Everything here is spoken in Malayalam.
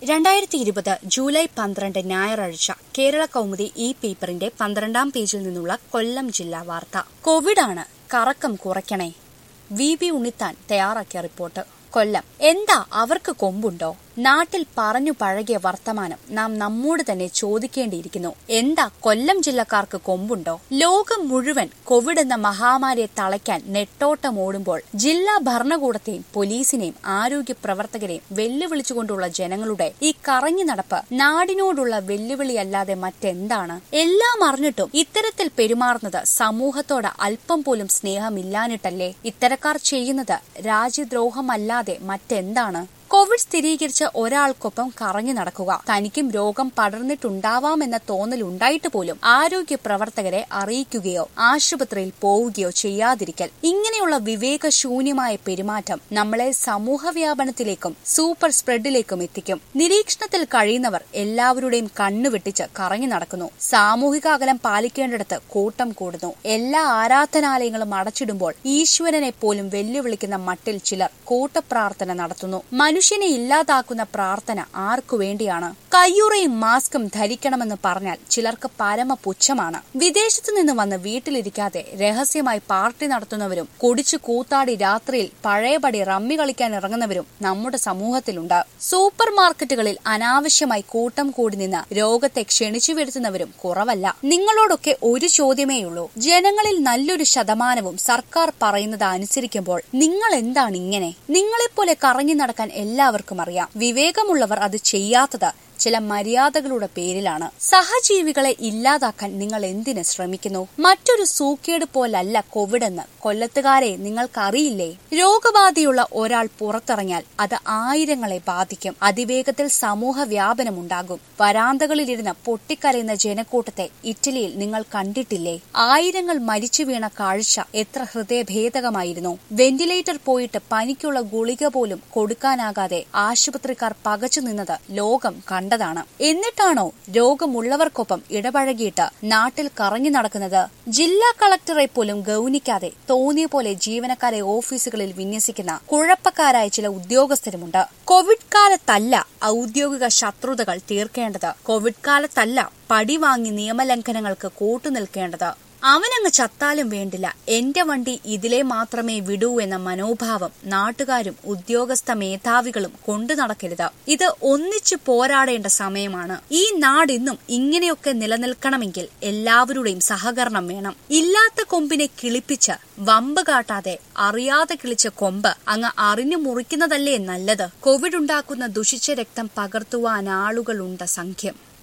രണ്ടായിരത്തി ഇരുപത് ജൂലൈ പന്ത്രണ്ട് ഞായറാഴ്ച കേരള കൗമുദി ഈ പേപ്പറിന്റെ പന്ത്രണ്ടാം പേജിൽ നിന്നുള്ള കൊല്ലം ജില്ലാ വാർത്ത കോവിഡാണ് കറക്കം കുറയ്ക്കണേ വി ബി ഉണ്ണിത്താൻ തയ്യാറാക്കിയ റിപ്പോർട്ട് കൊല്ലം എന്താ അവർക്ക് കൊമ്പുണ്ടോ നാട്ടിൽ പറഞ്ഞു പഴകിയ വർത്തമാനം നാം നമ്മോട് തന്നെ ചോദിക്കേണ്ടിയിരിക്കുന്നു എന്താ കൊല്ലം ജില്ലക്കാർക്ക് കൊമ്പുണ്ടോ ലോകം മുഴുവൻ കോവിഡ് എന്ന മഹാമാരിയെ തളയ്ക്കാൻ നെട്ടോട്ടമോടുമ്പോൾ ജില്ലാ ഭരണകൂടത്തെയും പോലീസിനെയും ആരോഗ്യ പ്രവർത്തകരെയും വെല്ലുവിളിച്ചുകൊണ്ടുള്ള ജനങ്ങളുടെ ഈ കറങ്ങി നടപ്പ് നാടിനോടുള്ള വെല്ലുവിളിയല്ലാതെ മറ്റെന്താണ് എല്ലാം അറിഞ്ഞിട്ടും ഇത്തരത്തിൽ പെരുമാറുന്നത് സമൂഹത്തോട് അല്പം പോലും സ്നേഹമില്ലാഞ്ഞിട്ടല്ലേ ഇത്തരക്കാർ ചെയ്യുന്നത് രാജ്യദ്രോഹമല്ലാതെ മറ്റെന്താണ് കോവിഡ് സ്ഥിരീകരിച്ച ഒരാൾക്കൊപ്പം കറങ്ങി നടക്കുക തനിക്കും രോഗം പടർന്നിട്ടുണ്ടാവാമെന്ന തോന്നൽ ഉണ്ടായിട്ട് പോലും ആരോഗ്യ പ്രവർത്തകരെ അറിയിക്കുകയോ ആശുപത്രിയിൽ പോവുകയോ ചെയ്യാതിരിക്കൽ ഇങ്ങനെയുള്ള വിവേകശൂന്യമായ പെരുമാറ്റം നമ്മളെ സമൂഹ വ്യാപനത്തിലേക്കും സൂപ്പർ സ്പ്രെഡിലേക്കും എത്തിക്കും നിരീക്ഷണത്തിൽ കഴിയുന്നവർ എല്ലാവരുടെയും കണ്ണുവെട്ടിച്ച് കറങ്ങി നടക്കുന്നു സാമൂഹിക അകലം പാലിക്കേണ്ടിടത്ത് കൂട്ടം കൂടുന്നു എല്ലാ ആരാധനാലയങ്ങളും അടച്ചിടുമ്പോൾ ഈശ്വരനെ പോലും വെല്ലുവിളിക്കുന്ന മട്ടിൽ ചിലർ കൂട്ടപ്രാർത്ഥന നടത്തുന്നു മനുഷ്യനെ ഇല്ലാതാക്കുന്ന പ്രാർത്ഥന ആർക്കു വേണ്ടിയാണ് കയ്യുറയും മാസ്കും ധരിക്കണമെന്ന് പറഞ്ഞാൽ ചിലർക്ക് പരമ പുച്ഛമാണ് വിദേശത്തു നിന്ന് വന്ന് വീട്ടിലിരിക്കാതെ രഹസ്യമായി പാർട്ടി നടത്തുന്നവരും കുടിച്ചു കൂത്താടി രാത്രിയിൽ പഴയപടി റമ്മി കളിക്കാൻ ഇറങ്ങുന്നവരും നമ്മുടെ സമൂഹത്തിലുണ്ട് സൂപ്പർ മാർക്കറ്റുകളിൽ അനാവശ്യമായി കൂട്ടം കൂടി നിന്ന് രോഗത്തെ ക്ഷണിച്ചു വരുത്തുന്നവരും കുറവല്ല നിങ്ങളോടൊക്കെ ഒരു ചോദ്യമേയുള്ളൂ ജനങ്ങളിൽ നല്ലൊരു ശതമാനവും സർക്കാർ പറയുന്നത് അനുസരിക്കുമ്പോൾ നിങ്ങൾ എന്താണ് ഇങ്ങനെ നിങ്ങളെപ്പോലെ കറങ്ങി നടക്കാൻ എല്ലാവർക്കും അറിയാം വിവേകമുള്ളവർ അത് ചെയ്യാത്തത് ചില മര്യാദകളുടെ പേരിലാണ് സഹജീവികളെ ഇല്ലാതാക്കാൻ നിങ്ങൾ എന്തിന് ശ്രമിക്കുന്നു മറ്റൊരു സൂക്കേട് പോലല്ല കോവിഡ് എന്ന് കൊല്ലത്തുകാരെ നിങ്ങൾക്കറിയില്ലേ രോഗബാധയുള്ള ഒരാൾ പുറത്തിറങ്ങിയാൽ അത് ആയിരങ്ങളെ ബാധിക്കും അതിവേഗത്തിൽ സമൂഹ വ്യാപനമുണ്ടാകും വരാന്തകളിലിരുന്ന് പൊട്ടിക്കരയുന്ന ജനക്കൂട്ടത്തെ ഇറ്റലിയിൽ നിങ്ങൾ കണ്ടിട്ടില്ലേ ആയിരങ്ങൾ മരിച്ചു വീണ കാഴ്ച എത്ര ഹൃദയഭേദകമായിരുന്നു വെന്റിലേറ്റർ പോയിട്ട് പനിക്കുള്ള ഗുളിക പോലും കൊടുക്കാനാകാതെ ആശുപത്രിക്കാർ പകച്ചു നിന്നത് ലോകം കണ്ടതാണ് എന്നിട്ടാണോ രോഗമുള്ളവർക്കൊപ്പം ഇടപഴകിയിട്ട് നാട്ടിൽ കറങ്ങി നടക്കുന്നത് ജില്ലാ കളക്ടറെ പോലും ഗൌനിക്കാതെ തോന്നിയ പോലെ ജീവനക്കാരെ ഓഫീസുകളിൽ വിന്യസിക്കുന്ന കുഴപ്പക്കാരായ ചില ഉദ്യോഗസ്ഥരുമുണ്ട് കോവിഡ് കാലത്തല്ല ഔദ്യോഗിക ശത്രുതകൾ തീർക്കേണ്ടത് കോവിഡ് കാലത്തല്ല പടിവാങ്ങി നിയമലംഘനങ്ങൾക്ക് കൂട്ടുനിൽക്കേണ്ടത് അവനങ്ങ് ചത്താലും വേണ്ടില്ല എന്റെ വണ്ടി ഇതിലെ മാത്രമേ വിടൂ എന്ന മനോഭാവം നാട്ടുകാരും ഉദ്യോഗസ്ഥ മേധാവികളും കൊണ്ടു നടക്കരുത് ഇത് ഒന്നിച്ചു പോരാടേണ്ട സമയമാണ് ഈ നാടിന്നും ഇങ്ങനെയൊക്കെ നിലനിൽക്കണമെങ്കിൽ എല്ലാവരുടെയും സഹകരണം വേണം ഇല്ലാത്ത കൊമ്പിനെ കിളിപ്പിച്ച് വമ്പ് കാട്ടാതെ അറിയാതെ കിളിച്ച കൊമ്പ് അങ്ങ് അറിഞ്ഞു മുറിക്കുന്നതല്ലേ നല്ലത് കോവിഡ് ഉണ്ടാക്കുന്ന ദുഷിച്ച രക്തം പകർത്തുവാൻ ആളുകളുണ്ട് സംഖ്യം